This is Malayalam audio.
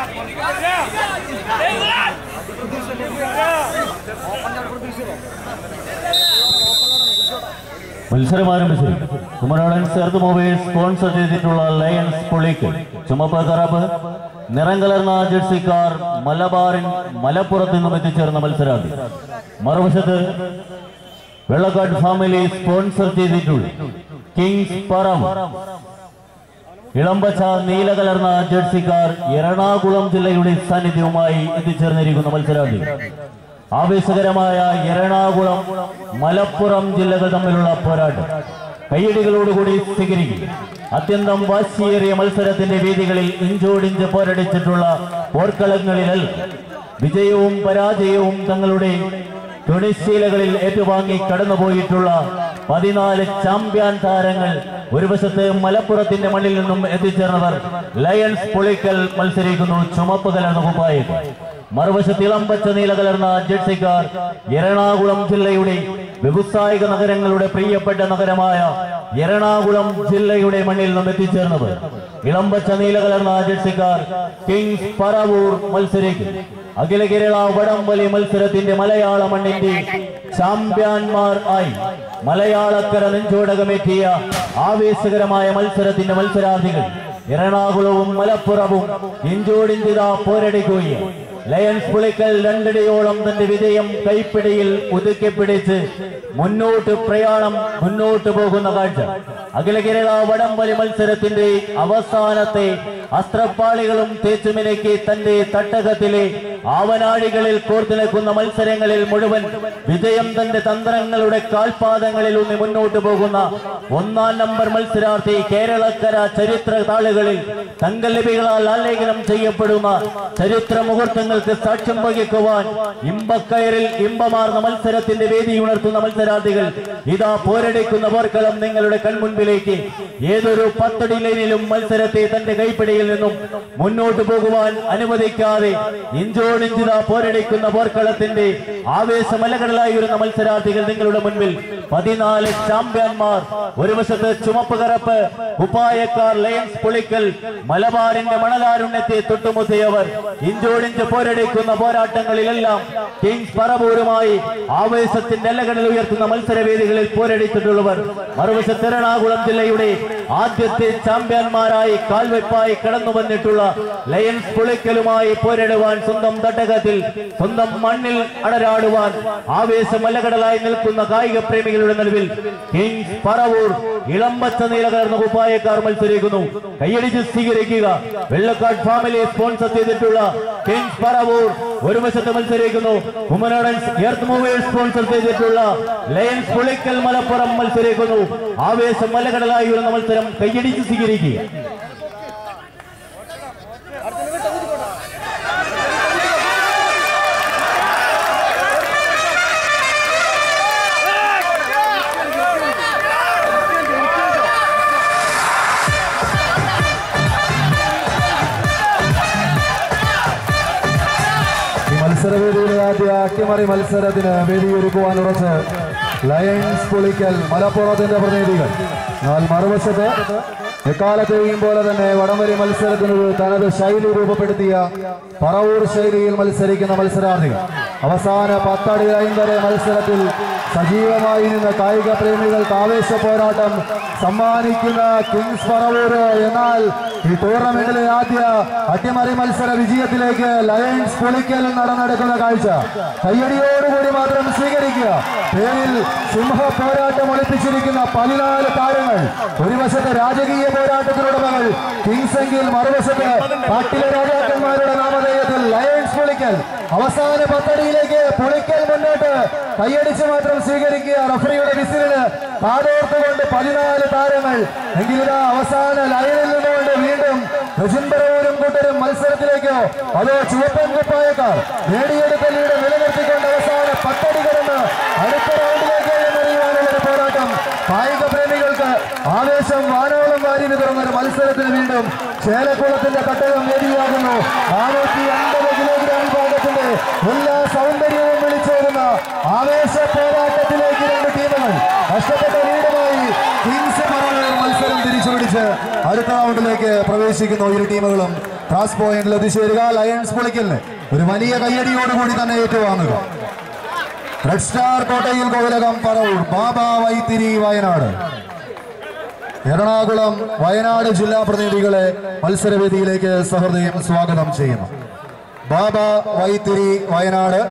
മത്സരം ആരംഭിച്ചു കുമരാളൻ ചേർത്ത് മൊബൈൽസ് സ്പോൺസർ ചെയ്തിട്ടുള്ള ലയൺസ് പൊളിക്ക് ചുമപ്പ് കറപ്പ് നിറം കലർന്ന ജേഴ്സിക്കാർ മലബാറിൻ മലപ്പുറത്ത് നിന്നും എത്തിച്ചേർന്ന മത്സരാർത്ഥി മറുവശത്ത് വെള്ളക്കാട് ഫാമിലി സ്പോൺസർ ചെയ്തിട്ടുള്ള കിങ്സ് പറം ഇളമ്പച്ച നീല കലർന്ന ജേഴ്സിക്കാർ എറണാകുളം ജില്ലയുടെ സാന്നിധ്യവുമായി എത്തിച്ചേർന്നിരിക്കുന്ന മത്സരാർത്ഥി ആവേശകരമായ എറണാകുളം മലപ്പുറം ജില്ലകൾ തമ്മിലുള്ള പോരാട്ടം കയ്യടികളോടുകൂടി സ്വീകരിക്കും അത്യന്തം വാശിയേറിയ മത്സരത്തിന്റെ വേദികളിൽ ഇഞ്ചോടിഞ്ച് പോരടിച്ചിട്ടുള്ള പോർക്കളങ്ങളിലല്ല വിജയവും പരാജയവും തങ്ങളുടെ തുണിശീലകളിൽ ഏറ്റുവാങ്ങി കടന്നുപോയിട്ടുള്ള പതിനാല് ചാമ്പ്യൻ താരങ്ങൾ ഒരു വശത്ത് മലപ്പുറത്തിന്റെ മണ്ണിൽ നിന്നും എത്തിച്ചേർന്നവർ ലയൺസ് പുളിക്കൽ മത്സരിക്കുന്നു ചുമപ്പ് കലർന്ന കുപ്പായത്തിൽ മറുവശത്ത് ഇളം പച്ച നീല കലർന്ന ജേഴ്സിക്കാർ എറണാകുളം ജില്ലയുടെ വ്യവസായിക നഗരങ്ങളുടെ പ്രിയപ്പെട്ട നഗരമായ എറണാകുളം ജില്ലയുടെ മണ്ണിൽ നിന്നും എത്തിച്ചേർന്നവർ ഇളം പച്ച നീല കലർന്ന ജേഴ്സിക്കാർ കിങ്സ് പറവൂർ മത്സരിക്കും അഖില കേരള വടംവലി മത്സരത്തിന്റെ മലയാള മണ്ണിന്റെ ചാമ്പ്യന്മാർ ആയി മലയാളക്കര നെഞ്ചോടകമെത്തിയ ആവേശകരമായ മത്സരത്തിന്റെ മത്സരാർത്ഥികൾ എറണാകുളവും മലപ്പുറവും ഇഞ്ചോടിഞ്ചിത പോരടിക്കുകയാണ് ലയൺസ് പുളിക്കൽ രണ്ടടിയോളം തന്റെ വിജയം കൈപ്പിടിയിൽ ഒതുക്കിപ്പിടിച്ച് മുന്നോട്ട് പ്രയാണം മുന്നോട്ട് പോകുന്ന കാഴ്ച അഖില കേരള വടംവലി മത്സരത്തിന്റെ അവസാനത്തെ അസ്ത്രപ്പാളികളും തേച്ചുമിനയ്ക്ക് തന്റെ തട്ടകത്തിലെ ആവനാഴികളിൽ കോർത്തു നിൽക്കുന്ന മത്സരങ്ങളിൽ മുഴുവൻ വിജയം തന്റെ തന്ത്രങ്ങളുടെ കാൽപാദങ്ങളിൽ ഊന്നി മുന്നോട്ട് പോകുന്ന ഒന്നാം നമ്പർ മത്സരാർത്ഥി കേരളക്കര ചരിത്ര താളുകളിൽ തങ്കലിപികളാൽ ആലേഖനം ചെയ്യപ്പെടുന്ന ചരിത്ര മുഹൂർത്തങ്ങൾക്ക് സാക്ഷ്യം വഹിക്കുവാൻ ഇമ്പക്കയറിൽ ഇമ്പമാർന്ന മത്സരത്തിന്റെ വേദി ഉണർത്തുന്ന മത്സരാർത്ഥികൾ ഇതാ പോരടിക്കുന്ന പോർക്കളം നിങ്ങളുടെ കൺമുൻപിലേക്ക് ഏതൊരു പത്തടി ലൈനിലും മത്സരത്തെ തന്റെ കൈപ്പിടിയിൽ നിന്നും മുന്നോട്ട് പോകുവാൻ അനുവദിക്കാതെ ഇഞ്ചോടിഞ്ചിത പോരടിക്കുന്ന പോർക്കളത്തിന്റെ ആവേശമലകളായി വരുന്ന മത്സരാർത്ഥികൾ നിങ്ങളുടെ മുൻപിൽ പതിനാല് ചാമ്പ്യന്മാർ ഒരു വശത്ത് ചുമപ്പ് കറപ്പ് കുപ്പായക്കാർ ലയൻസ് പുളിക്കൽ മലബാറിന്റെ മണലാരുണ്യത്തെ തൊട്ടുമുത്തിയവർ ഇഞ്ചോടിഞ്ച് പോരടിക്കുന്ന പോരാട്ടങ്ങളിലെല്ലാം കിങ്സ് പറവൂരുമായി ആവേശത്തിന്റെ എല്ലകളിൽ ഉയർത്തുന്ന മത്സരവേദികളിൽ പോരടിച്ചിട്ടുള്ളവർ മറുവശത്ത് എറണാകുളം ജില്ലയുടെ ആദ്യത്തെ ചാമ്പ്യന്മാരായി കാൽവെപ്പായി കടന്നു വന്നിട്ടുള്ള ലയൻസ് പുളിക്കലുമായി പോരിടുവാൻ സ്വന്തം തട്ടകത്തിൽ സ്വന്തം മണ്ണിൽ അടരാടുവാൻ ആവേശമല്ലകടലായി നിൽക്കുന്ന കായിക പ്രേമികളുടെ നടുവിൽ കിങ്സ് പറവൂർ ഇളമ്പച്ച നീലകലർന്ന കുപ്പായക്കാർ മത്സരിക്കുന്നു കൈയടിച്ച് സ്വീകരിക്കുക വെള്ളക്കാട് ഫാമിലി സ്പോൺസർ ചെയ്തിട്ടുള്ള കിങ്സ് പറവൂർ ഒരു വശത്ത് മത്സരിക്കുന്നു കുമനാടൻസ് എർത്ത് മൂവേഴ്സ് സ്പോൺസർ ചെയ്തിട്ടുള്ള ലയൻസ് പുളിക്കൽ മലപ്പുറം മത്സരിക്കുന്നു ആവേശം മലകടലായി വരുന്ന മത്സരം കൈയടിച്ച് സ്വീകരിക്കുക ഈ മത്സരവേദിയിലെ ആദ്യ അട്ടിമറി മത്സരത്തിന് വേദിയൊരുക്കുവാൻ ഉറച്ച് ലയൺസ് പുളിക്കൽ മലപ്പുറത്തിന്റെ പ്രതിനിധികൾ എന്നാൽ മറുവശത്ത് എക്കാലത്തെയും പോലെ തന്നെ വടംവലി മത്സരത്തിന് ഒരു തനത് ശൈലി രൂപപ്പെടുത്തിയ പറവൂർ ശൈലിയിൽ മത്സരിക്കുന്ന മത്സരാർത്ഥികൾ അവസാന പത്തടി ലൈൻ വരെ മത്സരത്തിൽ സജീവമായി നിന്ന് കായിക പ്രേമികൾക്ക് ആവേശ പോരാട്ടം സമ്മാനിക്കുന്ന കിങ്സ് പറവൂർ എന്നാൽ ഈ ടൂർണമെന്റിലെ ആദ്യ അട്ടിമറി മത്സര വിജയത്തിലേക്ക് ലയൺസ് പുളിക്കൽ നടന്നെടുക്കുന്ന കാഴ്ച കയ്യടിയോടുകൂടി മാത്രം സ്വീകരിക്കുക പേരിൽ സിംഹ പോരാട്ടം ഒളിപ്പിച്ചിരിക്കുന്ന പതിനാല് താരങ്ങൾ ഒരു വശത്ത് രാജകീയ പോരാട്ടത്തിനുടമകൾ കിങ്സ് എങ്കിൽ മറുവശത്ത് കാട്ടിലെ രാജാക്കന്മാരുടെ നാമധേയത്തിൽ ലയൺസ് പുളിക്കൽ അവസാന പത്തടിയിലേക്ക് പുളിക്കൽ മുന്നോട്ട് കൈയടിച്ച് മാത്രം സ്വീകരിക്കുക റഫറിയുടെ വിസിലിന് കാതോർത്തുകൊണ്ട് പതിനാല് താരങ്ങൾ എങ്കിലിതാ അവസാന ലൈനിൽ നിന്നുകൊണ്ട് വീണ്ടും രജിംബറൂരും കൂട്ടരും മത്സരത്തിലേക്കോ അതോ ചുവപ്പൻ കുപ്പായക്കാർ നേടിയെടുത്ത ലീഡ് നിലനിർത്തിക്കൊണ്ട് അവസാന പത്തടി കടന്ന് അടുത്ത റൗണ്ടിലേക്ക് എറിയുവാനുള്ള ഒരു പോരാട്ടം കായിക പ്രേമികൾക്ക് ആവേശം വാനോളം വാരി വിതറുന്ന ഒരു മത്സരത്തിന് വീണ്ടും ചേലക്കുളത്തിന്റെ തട്ടകം വേദിയാകുന്നു നാനൂറ്റി അൻപത് കിലോഗ്രാം വിഭാഗത്തിന്റെ എല്ലാ സൗന്ദര്യവും വിളിച്ചോടുന്ന ആവേശ പോരാട്ടത്തിലേക്ക് രണ്ട് ടീമുകൾ നഷ്ടപ്പെട്ട ലീഡുമായി കിങ്സ് പറവൂർ മത്സരം തിരിച്ചുപിടിച്ച് അടുത്ത റൗണ്ടിലേക്ക് പ്രവേശിക്കുന്നു ഇരു ടീമുകളും ക്രാസ് പോയിന്റിൽ എത്തിച്ചേരുക ലയൺസ് പുളിക്കലിന് ഒരു വലിയ കയ്യടിയോടുകൂടി തന്നെ ഏറ്റുവാങ്ങുക റെഡ് സ്റ്റാർ കോട്ടയിൽ കോവിലകം പറവൂർ ബാബ വൈത്തിരി വയനാട് എറണാകുളം വയനാട് ജില്ലാ പ്രതിനിധികളെ മത്സരവേദിയിലേക്ക് സഹൃദയം സ്വാഗതം ചെയ്യുന്നു ബാബ വൈത്തിരി വയനാട്